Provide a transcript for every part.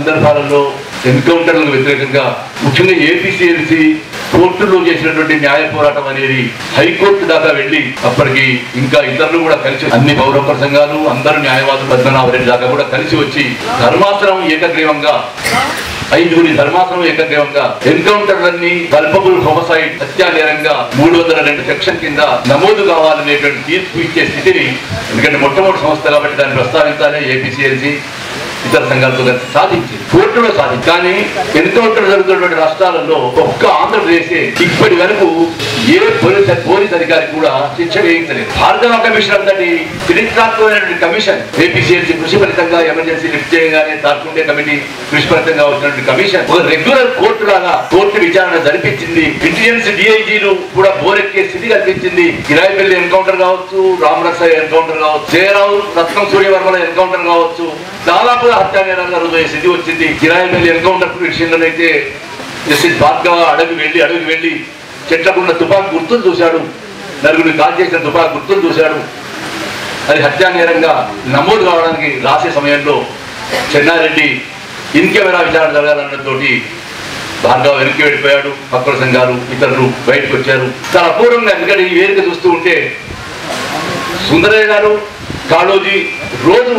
సందర్భాలలో ఎన్కౌంటర్లకు వ్యతిరేకంగా ముఖ్యంగా ఏపీసీఎల్సీ కోర్టులో చేసినటువంటి న్యాయ పోరాటం అనేది హైకోర్టు దాకా వెళ్ళి అప్పటికి ఇంకా ఇతరులు కూడా కలిసి అన్ని పౌరత్వ సంఘాలు అందరు న్యాయవాదులు పద్మనాభరెడ్డి దాకా కూడా కలిసి వచ్చి ధర్మాసనం ఏకగ్రీవంగా ఐదుగురి ధర్మాసనం ఏకగ్రీవంగా ఎన్కౌంటర్లన్నీ కల్పబుల్ హోమసైడ్ హత్యా నేరంగా మూడు వందల రెండు సెక్షన్ కింద నమోదు కావాలనేటువంటి తీర్పు ఇచ్చే స్థితిని ఎందుకంటే మొట్టమొదటి సంస్థ కాబట్టి దాన్ని ప్రస్తావించాలి ఏపీసీఎల్సీ ఇతర సంఘాలతో కలిసి సాధించింది కోర్టులో సాధించి కానీ ఎన్కౌంటర్ జరుగుతున్నటువంటి రాష్ట్రాలలో ఒక్క ఆంధ్రప్రదేశ్ ఇప్పటి వరకు ఏ పోలీస్ పోలీస్ అధికారి కూడా శిక్ష వేయించలేదు భారతీయ కమిషన్ అంతటి చరిత్రాత్మకమైనటువంటి కమిషన్ ఏపీసీఎల్సీ కృషి ఫలితంగా ఎమర్జెన్సీ లిఫ్ట్ చేయగానే తార్కుండే కమిటీ కృషి ఫలితంగా వచ్చినటువంటి కమిషన్ ఒక రెగ్యులర్ కోర్టు లాగా కోర్టు విచారణ జరిపించింది ఇంటెలిజెన్స్ డిఐజీలు కూడా బోరెక్కే స్థితి కల్పించింది కిరాయిపల్లి ఎన్కౌంటర్ కావచ్చు రామరస ఎన్కౌంటర్ కావచ్చు జయరావు రత్నం సూర్యవర్మల ఎన్కౌంటర్ కావచ్చు దాదాపుగా హత్యా నేరంగా రుజువే స్థితి వచ్చింది కిరాయిపల్లి ఎన్కౌంటర్ విషయంలోనైతే జస్టిస్ భార్గవ అడవి వెళ్ళి అడవికి వెళ్ళి చెట్లకున్న తుపాకు గుర్తులు చూశాడు నలుగురిని కాల్ చేసిన తుపాకు గుర్తులు చూశాడు అది హత్యా నేరంగా నమోదు కావడానికి రాసే సమయంలో చెన్నారెడ్డి ఇన్ కెమెరా విచారణ జరగాలన్నతోటి భార్గవ వెనక్కి వెళ్ళిపోయాడు పక్కల సంఘాలు ఇతరులు బయటకు వచ్చారు చాలా అపూర్వంగా ఎందుకంటే ఈ వేదిక చూస్తూ ఉంటే సుందరయ్య గారు కాళోజీ రోజు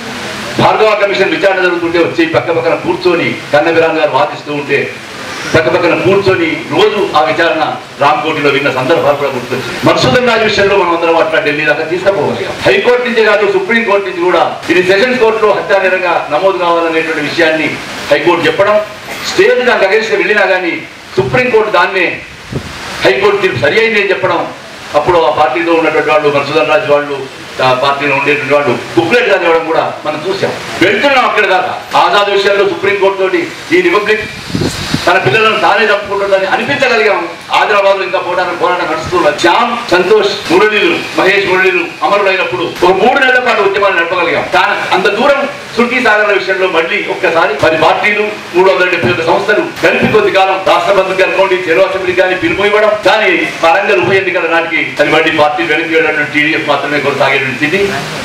భార్గవ కమిషన్ విచారణ జరుగుతుంటే వచ్చి పక్క పక్కన కూర్చొని కన్నబిరాన్ గారు వాదిస్తూ ఉంటే పక్క పక్కన కూర్చొని రోజు ఆ విచారణ రామ్కోటిలో విన్న సందర్భాలు కూడా గుర్తొచ్చింది మధుసూదన్ రాజు విషయంలో మనం అందరం అట్లా ఢిల్లీ దాకా తీసుకుపోగలిగాం హైకోర్టు నుంచి కాదు సుప్రీం కోర్టు నుంచి కూడా ఇది సెషన్స్ కోర్టులో హత్యా నేరంగా నమోదు కావాలనేటువంటి విషయాన్ని హైకోర్టు చెప్పడం స్టేట్ దానికి అగేన్స్ట్ వెళ్ళినా కానీ సుప్రీం కోర్టు దాన్నే హైకోర్టు తీర్పు సరి అయింది అని చెప్పడం అప్పుడు ఆ పార్టీలో ఉన్నటువంటి వాళ్ళు మధుసూదన్ రాజు వాళ్ళు ఆ పార్టీలో ఉండేటువంటి వాళ్ళు బుక్లెట్ చదవడం కూడా మనం చూసాం వెళ్తున్నాం అక్కడ దాకా ఆజాద్ విషయంలో సుప్రీంకోర్టు తోటి ఈ రిపబ్లిక్ తన పిల్లలను తానే చంపుకుంటుందని అనిపించగలిగాం ఆదిలాబాద్ లో ఇంకా పోరాటం పోరాటం నడుస్తున్నారు శ్యామ్ సంతోష్ మురళీలు మహేష్ మురళీలు అమరులైనప్పుడు ఒక మూడు నెలల పాటు ఉద్యమాన్ని నడపగలిగాం తా- అంత దూరం సుర్కీ సాగర్ల విషయంలో మళ్ళీ ఒక్కసారి పది పార్టీలు మూడు వందల డెబ్బై ఒక్క సంస్థలు కలిపి కొద్ది కాలం రాష్ట్ర బంధుకి అనుకోండి చెరువు అసెంబ్లీ కానీ పిలుపు ఇవ్వడం కానీ వరంగల్ ఉప ఎన్నికల నాటికి అది మళ్ళీ పార్టీ వెనక్కి వెళ్ళినటువంటి టీడీఎఫ్ మాత్రమే కొనసాగేటువంటి స్థితి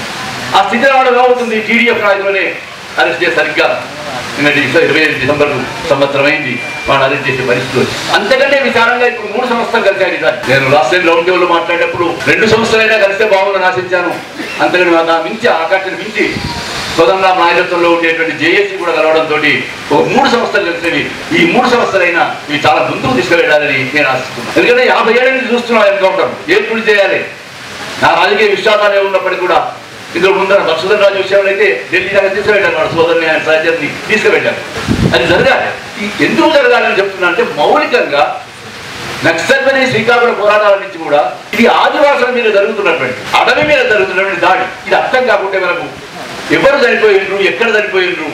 ఆ స్థితి రావడం అవుతుంది టీడీఎఫ్ నాయకులనే అరెస్ట్ చేసి సరిగ్గా నిన్నటి ఇరవై ఐదు డిసెంబర్ సంవత్సరం అయింది వాళ్ళు అరెస్ట్ చేసే పరిస్థితి వచ్చింది అంతకంటే విచారంగా ఇప్పుడు మూడు సంవత్సరాలు కలిశాడు ఈసారి నేను లాస్ట్ టైం రౌండ్ టేబుల్ మాట్లాడేటప్పుడు రెండు సంవత్సరాలైనా కలిస్తే బాగుందని ఆశించాను అంతకంటే నా మించి ఆకర్షణ మించి స్వతంత్ర నాయకత్వంలో ఉండేటువంటి జేఏసీ కూడా కలవడంతో ఒక మూడు సంవత్సరాలు కలిసేవి ఈ మూడు సంవత్సరాలైనా ఇవి చాలా ముందుకు తీసుకువెళ్ళాలని నేను ఆశిస్తున్నాను ఎందుకంటే యాభై ఏళ్ళ నుంచి చూస్తున్నాను ఎన్కౌంటర్ ఏం కృషి చేయాలి నా రాజకీయ విశ్వాసాలే ఉన్నప్పటికీ కూడా ఇందులో ముందర మధుసూదన్ రాజు విషయంలో అయితే ఢిల్లీ దాకా తీసుకువెళ్ళాను వాడు సోదరుని ఆయన సహచరిని తీసుకువెళ్ళాను అది జరగాలి ఈ ఎందుకు జరగాలని చెప్తున్నా అంటే మౌలికంగా నక్సల్పని శ్రీకాకుళం పోరాటాల నుంచి కూడా ఇది ఆదివాసుల మీద జరుగుతున్నటువంటి అడవి మీద జరుగుతున్నటువంటి దాడి ఇది అర్థం కాకుంటే మనకు ఎవరు చనిపోయినరు ఎక్కడ చనిపోయినరు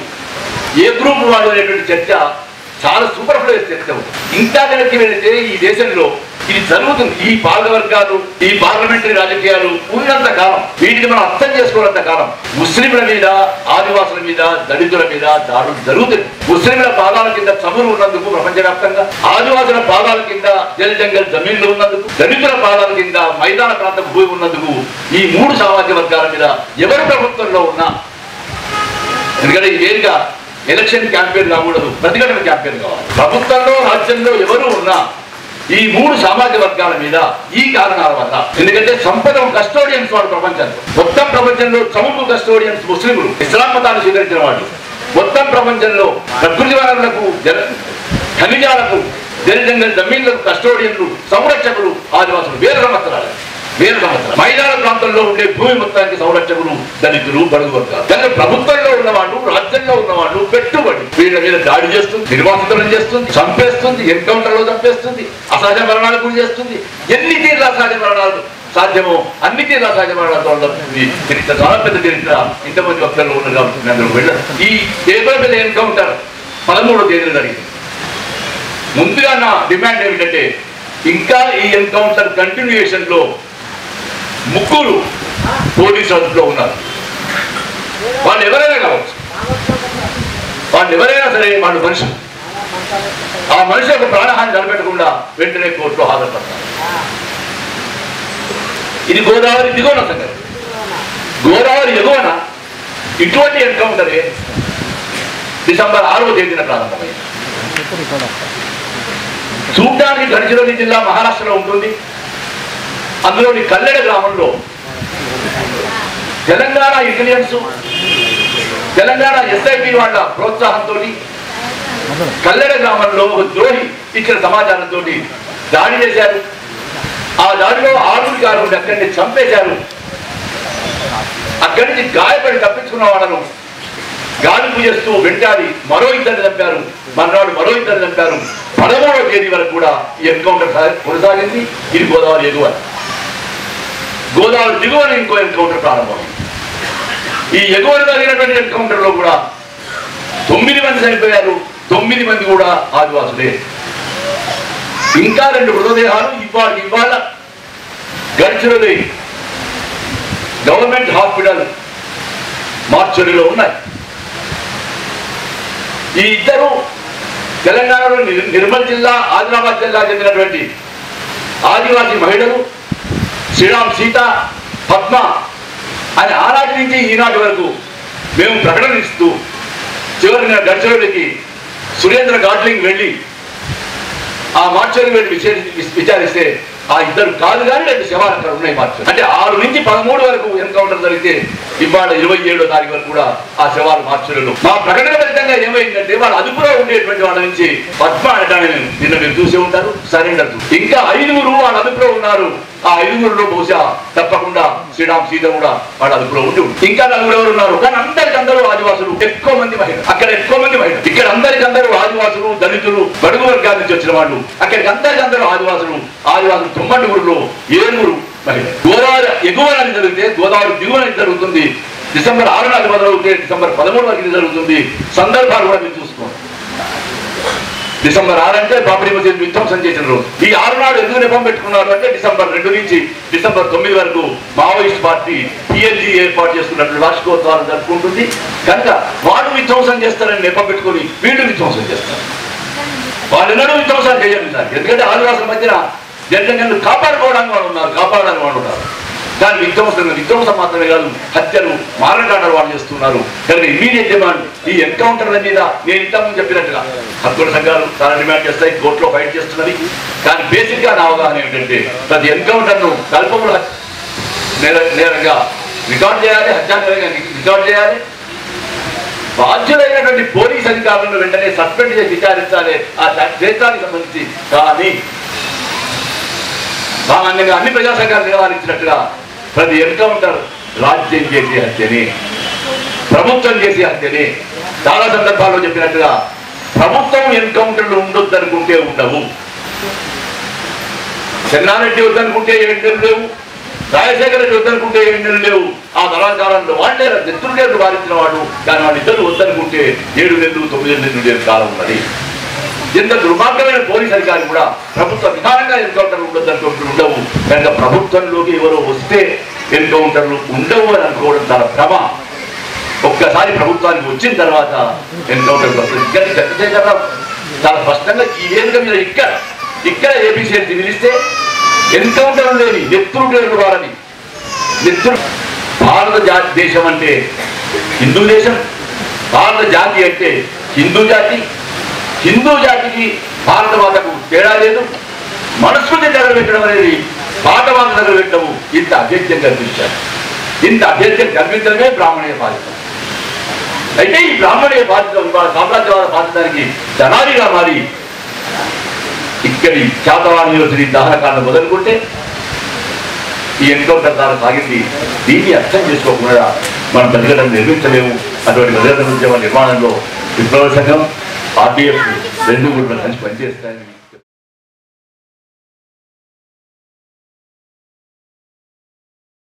ఏ గ్రూప్ వాళ్ళు అనేటువంటి చర్చ చాలా సూపర్ ఫ్లూయస్ చర్చ అవుతుంది. ఇంకా వెనక్కి వెళితే ఈ దేశంలో ఇది జరుగుతుంది ఈ పాలకవర్గాలు ఈ పార్లమెంటరీ రాజకీయాలు ఉన్నంత కాలం వీటిని మనం అర్థం చేసుకోనంత కాలం ముస్లింల మీద ఆదివాసుల మీద దళితుల మీద దాడులు జరుగుతుంది ముస్లింల పాదాల కింద చమురు ఉన్నందుకు ప్రపంచవ్యాప్తంగా ఆదివాసుల పాదాల కింద జల్ జంగల్ జమీన్లు ఉన్నందుకు దళితుల పాదాల కింద మైదాన ప్రాంతం భూమి ఉన్నందుకు ఈ మూడు సామాజిక వర్గాల మీద ఎవరు ప్రభుత్వంలో ఉన్నా ఎందుకంటే ఈ వేరుగా ఎలక్షన్ క్యాంపెయిన్ కాకూడదు ప్రతిఘటన క్యాంపెయిన్ కావాలి ప్రభుత్వంలో రాజ్యంలో ఎవరు ఉన్నా ఈ మూడు సామాజిక వర్గాల మీద ఈ కారణాల వల్ల ఎందుకంటే సంపద కస్టోడియన్స్ వాడు ప్రపంచంలో మొత్తం ప్రపంచంలో చముకు కస్టోడియన్స్ ముస్లింలు ఇస్లాం మతాన్ని స్వీకరించిన వాళ్ళు మొత్తం ప్రపంచంలో ప్రకృతి వనరులకు జల ఖనిజాలకు జలజంగల్ జమీన్లకు కస్టోడియన్లు సంరక్షకులు ఆదివాసులు వేల సంవత్సరాలు వేల సంవత్సరాలు మైదాన ప్రాంతంలో ఉండే భూమి మొత్తానికి సంరక్షకులు దళితులు బడుగు వర్గాలు కానీ ప్రభుత్వంలో ఉన్నవాళ్ళు రాజ్యంలో ఉన్నవాళ్ళు పెట్టుబడి వీళ్ళ మీద దాడి చేస్తుంది నిర్వాసితులను చేస్తుంది చంపేస్తుంది ఎన్కౌంటర్ లో చంపేస్తుంది అసహజ మరణాలకు గురి చేస్తుంది ఎన్ని తీర్ల అసహజ మరణాలు సాధ్యమో అన్ని తీర్ల అసహజ మరణాలతో ఉంటుంది చరిత్ర చాలా పెద్ద చరిత్ర ఇంతమంది వక్తలు ఉన్నారు కాబట్టి నేను అందులోకి వెళ్ళను. ఈ టేబుల్ మీద ఎన్కౌంటర్ పదమూడో తేదీన జరిగింది ముందుగా నా డిమాండ్ ఏమిటంటే ఇంకా ఈ ఎన్కౌంటర్ కంటిన్యూయేషన్ లో ముగ్గురు పోలీసు అదుపులో ఉన్నారు వాళ్ళు ఎవరైనా కావచ్చు వాళ్ళు ఎవరైనా సరే వాళ్ళు మనుషులు ఆ మనిషి యొక్క ప్రాణహాని నిలబెట్టకుండా వెంటనే కోర్టులో హాజరుపడతారు ఇది గోదావరి దిగువన సంగతి గోదావరి ఎగువన ఇటువంటి ఎన్కౌంటరే డిసెంబర్ ఆరవ తేదీన ప్రారంభమైంది చూడ్డానికి గడిచిరోలి జిల్లా మహారాష్ట్రలో ఉంటుంది అందులోని కల్లెడ గ్రామంలో తెలంగాణ ఇంటెలిజెన్స్ తెలంగాణ ఎస్ఐటి వాళ్ళ ప్రోత్సాహంతో కల్లెడ గ్రామంలో ఒక ద్రోహి ఇచ్చిన సమాచారంతో దాడి చేశారు ఆ దాడిలో ఆరుగురు గారు అక్కడిని చంపేశారు అక్కడి నుంచి గాయపడి తప్పించుకున్న వాళ్ళను గాలింపు చేస్తూ వెంటాడి మరో ఇద్దరు చంపారు మర్నాడు మరో ఇద్దరు చంపారు పదమూడవ తేదీ వరకు కూడా ఈ ఎన్కౌంటర్ సా- కొనసాగింది ఇది గోదావరి ఎగువ గోదావరి దిగువన ఇంకో ఎన్కౌంటర్ ప్రారంభమైంది ఈ ఎగువన జరిగినటువంటి ఎన్కౌంటర్ లో కూడా తొమ్మిది మంది చనిపోయారు తొమ్మిది మంది కూడా ఆదివాసులే ఇంకా రెండు మృతదేహాలు ఇవాళ ఇవాళ గడిచినది గవర్నమెంట్ హాస్పిటల్ మార్చరీలో ఉన్నాయి ఈ ఇద్దరు తెలంగాణలో నిర్- నిర్మల్ జిల్లా ఆదిలాబాద్ జిల్లా చెందినటువంటి ఆదివాసీ మహిళలు శ్రీరామ్ సీత పద్మ అని ఆనాటి నుంచి ఈనాటి వరకు మేము ప్రకటన ఇస్తూ చివరిన గడిచినోడికి సురేంద్ర గాడ్లింగ్ వెళ్ళి ఆ మార్చర్ వెళ్ళి విచారి- విచారిస్తే ఆ ఇద్దరు కాదు కానీ రెండు శవాలు అక్కడ ఉన్నాయి మార్చర్ అంటే ఆరు నుంచి పదమూడు వరకు ఎన్కౌంటర్ జరిగితే ఇవాళ ఇరవై ఏడో తారీఖు వరకు కూడా ఆ శవాలు మార్చర్లు మా ప్రకటన ఫలితంగా ఏమైందంటే వాళ్ళ అదుపులో ఉండేటువంటి వాళ్ళ నుంచి పద్మ అనటాన్ని నిన్న మీరు చూసే ఉంటారు సరెండర్ ఇంకా ఐదుగురు వాళ్ళ అదుపులో ఉన్నారు ఆ ఐదుగురులో బహుశా తప్పకుండా శ్రీరామ్ సీత కూడా వాళ్ళ అదుపులో ఉండి ఉంటుంది. ఇంకా నలుగురు ఎవరు ఉన్నారు కానీ అందరికి అందరూ ఆదివాసులు ఎక్కువ మంది మహిళలు అక్కడ ఎక్కువ మంది మహిళలు ఇక్కడ అందరికి అందరూ ఆదివాసులు దళితులు బడుగు వర్గాల నుంచి వచ్చిన వాళ్ళు అక్కడికి అందరికి అందరూ ఆదివాసులు ఆదివాసులు తొమ్మిదిగురులో ఏడుగురు మహిళలు గోదావరి ఎగువ నది జరిగితే గోదావరి దిగువ నది జరుగుతుంది డిసెంబర్ ఆరు నాటి మొదలవుతే డిసెంబర్ పదమూడు వరకు ఇది జరుగుతుంది సందర్భాలు కూడా మీరు చూసుకోండి డిసెంబర్ ఆరు అంటే బాబరీ మసీద్ విధ్వంసం చేసిన రోజు ఈ ఆరు నాడు ఎందుకు నెపం పెట్టుకున్నారు అంటే డిసెంబర్ రెండు నుంచి డిసెంబర్ తొమ్మిది వరకు మావోయిస్ట్ పార్టీ పిఎల్జీ ఏర్పాటు చేసుకున్నట్లు వార్షికోత్సవాలు జరుపుకుంటుంది కనుక వాళ్ళు విధ్వంసం చేస్తారని నెపం పెట్టుకొని వీళ్ళు విధ్వంసం చేస్తారు వాళ్ళు ఎన్నడూ విధ్వంసం చేయరు సార్ ఎందుకంటే ఆదివాసుల మధ్యన జనజంగలు కాపాడుకోవడానికి వాళ్ళు ఉన్నారు కాపాడడానికి వాళ్ళు ఉన్నారు కానీ విధ్వంసం విధ్వంసం మాత్రమే కాదు హత్యలు మారణకాండలు వాళ్ళు చేస్తున్నారు కనుక ఇమీడియట్ డిమాండ్ ఈ ఎన్కౌంటర్ల మీద నేను ఇంతకుముందు చెప్పినట్టుగా హక్కుల సంఘాలు చాలా డిమాండ్ చేస్తాయి కోర్టులో ఫైట్ చేస్తున్నవి కానీ బేసిక్ గా నా అవగాహన ఏమిటంటే ప్రతి ఎన్కౌంటర్ ను కల్పములు నేర నేరంగా రికార్డ్ చేయాలి హత్యా నేరంగా రికార్డ్ చేయాలి బాధ్యులైనటువంటి పోలీస్ అధికారులను వెంటనే సస్పెండ్ చేసి విచారించాలి ఆ దేశానికి సంబంధించి కానీ సామాన్యంగా అన్ని ప్రజా సంఘాలు నివారించినట్టుగా ప్రతి ఎన్కౌంటర్ రాజ్యం చేసే హత్యని ప్రభుత్వం చేసే హత్యని చాలా సందర్భాల్లో చెప్పినట్టుగా ప్రభుత్వం ఎన్కౌంటర్లు ఉండొద్దు అనుకుంటే ఉండవు చెన్నారెడ్డి వద్దనుకుంటే ఏడు నెలలు లేవు రాజశేఖర రెడ్డి వద్దనుకుంటే ఏడు నెలలు లేవు ఆ తర్వాత కాలంలో వాళ్ళే నెత్తురుడేరు బాధించిన వాడు కానీ వాళ్ళిద్దరు వద్దనుకుంటే ఏడు నెలలు తొమ్మిది నెలలు లేని కాలం ఉన్నది ఎంత దుర్మార్గమైన పోలీస్ అధికారి కూడా ప్రభుత్వ విధానంగా ఎన్కౌంటర్లు ఉండొద్దు అనుకుంటూ ఉండవు కనుక ప్రభుత్వంలోకి ఎవరో వస్తే ఎన్కౌంటర్లు ఉండవు అని అనుకోవడం చాలా భ్రమ ఒక్కసారి ప్రభుత్వానికి వచ్చిన తర్వాత ఎన్కౌంటర్ వస్తుంది ఇక్కడ చంద్రశేఖరరావు చాలా స్పష్టంగా ఈ వేదిక మీద ఇక్కడ ఇక్కడ ఏపీసీఎల్సీ పిలిస్తే ఎన్కౌంటర్ లేని నెత్తురు వారని నెత్తురు భారత జాతి దేశం అంటే హిందూ దేశం భారత జాతి అంటే హిందూ జాతి హిందూ జాతికి భారత మాతకు తేడా లేదు మనస్మృతి దగ్గర పెట్టడం అనేది పాఠమాత దగ్గర పెట్టడము ఇంత అభేద్యం కల్పించారు ఇంత అభేద్యం కల్పించడమే బ్రాహ్మణీయ బాధ్యత అయితే ఈ బ్రాహ్మణీయ బాధ్యత ఇవాళ సామ్రాజ్యవాద బాధ్యతానికి దళారిగా మారి ఇక్కడి శాతవాణి యూనివర్సిటీ దహనకాండ మొదలుకుంటే ఈ ఎన్కౌంటర్ ద్వారా సాగింది దీన్ని అర్థం చేసుకోకుండా మనం ప్రతిఘటన నిర్మించలేము అటువంటి ప్రతిఘటన ఉద్యమ నిర్మాణంలో విప్లవ సంఘం ఆర్డీఎఫ్ రెండు కూడా కలిసి పనిచేస్తాయని